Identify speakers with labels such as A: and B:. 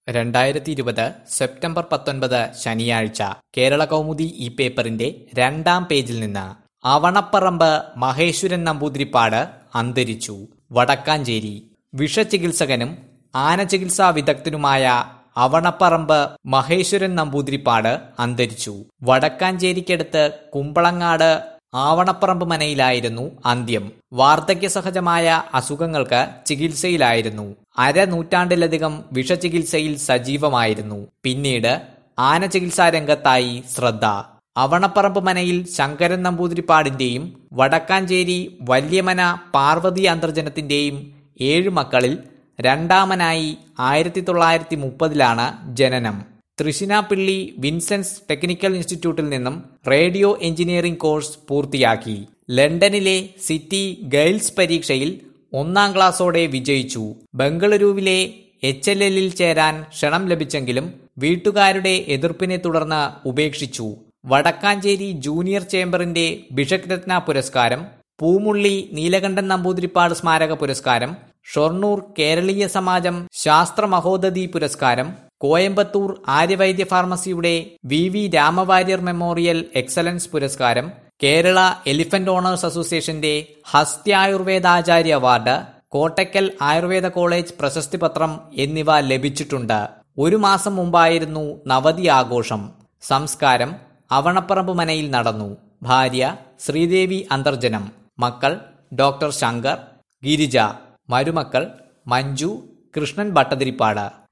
A: രണ്ടായിരത്തി ഇരുപത് സെപ്റ്റംബർ പത്തൊൻപത് ശനിയാഴ്ച കേരള കൗമുദി ഈ പേപ്പറിന്റെ രണ്ടാം പേജിൽ നിന്ന് അവണപ്പറമ്പ് മഹേശ്വരൻ നമ്പൂതിരിപ്പാട് അന്തരിച്ചു വടക്കാഞ്ചേരി വിഷചികിത്സകനും ആനചികിത്സാ വിദഗ്ധനുമായ അവണപ്പറമ്പ് മഹേശ്വരൻ നമ്പൂതിരിപ്പാട് അന്തരിച്ചു വടക്കാഞ്ചേരിക്കടുത്ത് കുമ്പളങ്ങാട് ആവണപ്പറമ്പ് മനയിലായിരുന്നു അന്ത്യം വാർദ്ധക്യസഹജമായ അസുഖങ്ങൾക്ക് ചികിത്സയിലായിരുന്നു അരനൂറ്റാണ്ടിലധികം വിഷചികിത്സയിൽ സജീവമായിരുന്നു പിന്നീട് ആനചികിത്സാ രംഗത്തായി ശ്രദ്ധ അവണപ്പറമ്പ് മനയിൽ ശങ്കരൻ നമ്പൂതിരിപ്പാടിന്റെയും വടക്കാഞ്ചേരി വല്യമന പാർവതി അന്തർജനത്തിന്റെയും ഏഴു മക്കളിൽ രണ്ടാമനായി ആയിരത്തി തൊള്ളായിരത്തി മുപ്പതിലാണ് ജനനം തൃശിനാപ്പിള്ളി വിൻസെൻസ് ടെക്നിക്കൽ ഇൻസ്റ്റിറ്റ്യൂട്ടിൽ നിന്നും റേഡിയോ എഞ്ചിനീയറിംഗ് കോഴ്സ് പൂർത്തിയാക്കി ലണ്ടനിലെ സിറ്റി ഗേൾസ് പരീക്ഷയിൽ ഒന്നാം ക്ലാസ്സോടെ വിജയിച്ചു ബംഗളൂരുവിലെ എച്ച് എൽ എല്ലിൽ ചേരാൻ ക്ഷണം ലഭിച്ചെങ്കിലും വീട്ടുകാരുടെ എതിർപ്പിനെ തുടർന്ന് ഉപേക്ഷിച്ചു വടക്കാഞ്ചേരി ജൂനിയർ ചേംബറിന്റെ ബിഷക് രത്ന പുരസ്കാരം പൂമുള്ളി നീലകണ്ഠൻ നമ്പൂതിരിപ്പാട് സ്മാരക പുരസ്കാരം ഷൊർണൂർ കേരളീയ സമാജം ശാസ്ത്ര മഹോദധി പുരസ്കാരം കോയമ്പത്തൂർ ആര്യവൈദ്യ ഫാർമസിയുടെ V V Ramavarier memorial excellence പുരസ്കാരം കേരള എലിഫന്റ് ഓണേഴ്സ് അസോസിയേഷന്റെ ഹസ്ത്യായുർവേദാചാര്യ അവാർഡ് കോട്ടക്കൽ ആയുർവേദ കോളേജ് പ്രശസ്തി പത്രം എന്നിവ ലഭിച്ചിട്ടുണ്ട് ഒരു മാസം മുമ്പായിരുന്നു നവതി ആഘോഷം സംസ്കാരം അവണപ്പറമ്പ് മനയിൽ നടന്നു ഭാര്യ ശ്രീദേവി അന്തർജനം മക്കൾ ഡോക്ടർ ശങ്കർ ഗിരിജ മരുമക്കൾ മഞ്ജു കൃഷ്ണൻ ഭട്ടതിരിപ്പാട്